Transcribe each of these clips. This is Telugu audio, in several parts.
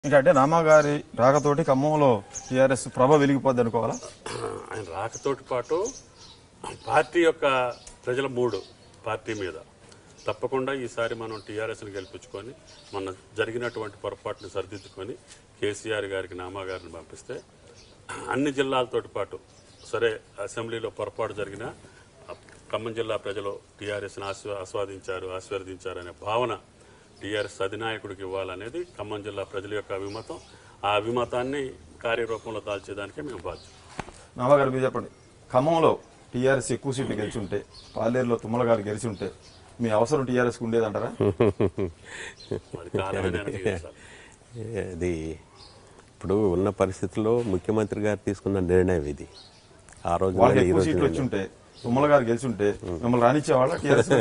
ఏంటంటే రామాగారి రాకతోటి ఖమ్మంలో టీఆర్ఎస్ ప్రభ వెలిగిపోద్ది అనుకోవాలా ఆయన రాకతోటి పాటు పార్టీ యొక్క ప్రజల మూడు పార్టీ మీద తప్పకుండా ఈసారి మనం టీఆర్ఎస్ని గెలిపించుకొని మన జరిగినటువంటి పొరపాటుని సరిదిద్దుకొని కేసీఆర్ గారికి నామా గారిని పంపిస్తే అన్ని జిల్లాలతోటి పాటు సరే అసెంబ్లీలో పొరపాటు జరిగినా ఖమ్మం జిల్లా ప్రజలు టీఆర్ఎస్ని ఆస్వా ఆస్వాదించారు ఆశీర్వదించారు అనే భావన టీఆర్ఎస్ అధినాయకుడికి ఇవ్వాలనేది ఖమ్మం జిల్లా ప్రజల యొక్క అభిమతం ఆ అభిమతాన్ని కార్యరూపంలో దాల్చేదానికే మేము బాధ్యత నామగారు మీరు చెప్పండి ఖమ్మంలో టీఆర్ఎస్ ఎక్కువ సీట్లు గెలిచి ఉంటే పాలేరులో తుమ్మల గారు గెలిచి ఉంటే మీ అవసరం టీఆర్ఎస్కి ఉండేదంటారా మరి కాలమే నిర్ణయించాలి. అది ఇప్పుడు ఉన్న పరిస్థితుల్లో ముఖ్యమంత్రి గారు తీసుకున్న నిర్ణయం ఇది ఆ రోజు వాళ్ళకి ఈ ఎక్కువ రోజు సీట్లు వచ్చి ఉంటే తుమ్మల గారు గెలిచి ఉంటే మిమ్మల్ని రానిచ్చేవాళ్ళ టీఆర్ఎస్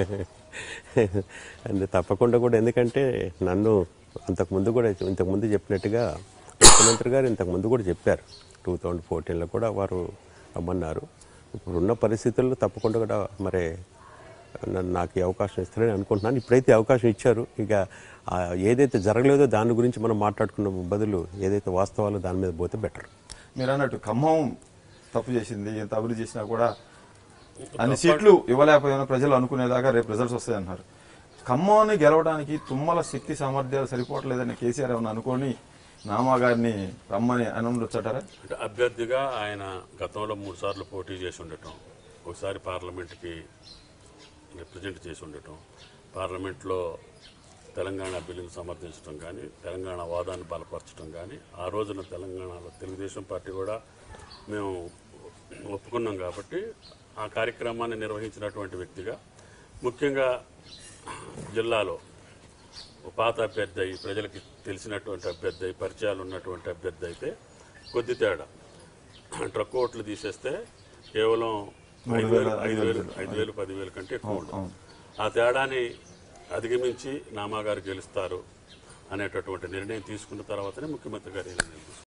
అంటే తప్పకుండా కూడా ఎందుకంటే నన్ను అంతకుముందు కూడా ఇంతకుముందు చెప్పినట్టుగా ముఖ్యమంత్రి గారు ఇంతకుముందు కూడా చెప్పారు టూ థౌజండ్ ఫోర్టీన్లో కూడా వారు రమ్మన్నారు ఇప్పుడు ఉన్న పరిస్థితుల్లో తప్పకుండా కూడా మరి నన్ను నాకు ఈ అవకాశం ఇస్తారని అనుకుంటున్నాను ఇప్పుడైతే ఈ అవకాశం ఇచ్చారు ఇక ఆ ఏదైతే జరగలేదో దాని గురించి మనం మాట్లాడుకున్న బదులు ఏదైతే వాస్తవాలో దాని మీద పోతే బెటర్ మీరు అన్నట్టు ఖమ్మం తప్పు చేసింది ఎంత అభివృద్ధి చేసినా కూడా అన్ని సీట్లు ఇవ్వలేకపోయినా ప్రజలు అనుకునేదాకా రేపు రిజల్ట్స్ వస్తాయన్నారు ఖమ్మాన్ని గెలవడానికి తుమ్మల శక్తి సామర్థ్యాలు సరిపోవట్లేదని కేసీఆర్ ఏమన్నా అనుకొని నామా గారిని రమ్మని అని ఉండొచ్చటారా అంటే అభ్యర్థిగా ఆయన గతంలో మూడు సార్లు పోటీ చేసి ఉండటం ఒకసారి పార్లమెంట్కి రిప్రజెంట్ చేసి ఉండటం పార్లమెంట్లో తెలంగాణ బిల్లును సమర్థించడం కానీ తెలంగాణ వాదాన్ని బలపరచడం కానీ ఆ రోజున తెలంగాణలో తెలుగుదేశం పార్టీ కూడా మేము ఒప్పుకున్నాం కాబట్టి ఆ కార్యక్రమాన్ని నిర్వహించినటువంటి వ్యక్తిగా ముఖ్యంగా జిల్లాలో ఓ పాత అభ్యర్థి అయి ప్రజలకి తెలిసినటువంటి అభ్యర్థి అయి పరిచయాలు ఉన్నటువంటి అభ్యర్థి అయితే కొద్ది తేడా ట్రక్ ఓట్లు తీసేస్తే కేవలం ఐదు వేలు ఐదు వేలు ఐదు వేలు పదివేలు కంటే ఎక్కువ ఉండదు ఆ తేడాని అధిగమించి నామాగారు గెలుస్తారు అనేటటువంటి నిర్ణయం తీసుకున్న తర్వాతనే ముఖ్యమంత్రి గారు ఈ నిర్ణయం తీసుకున్నారు.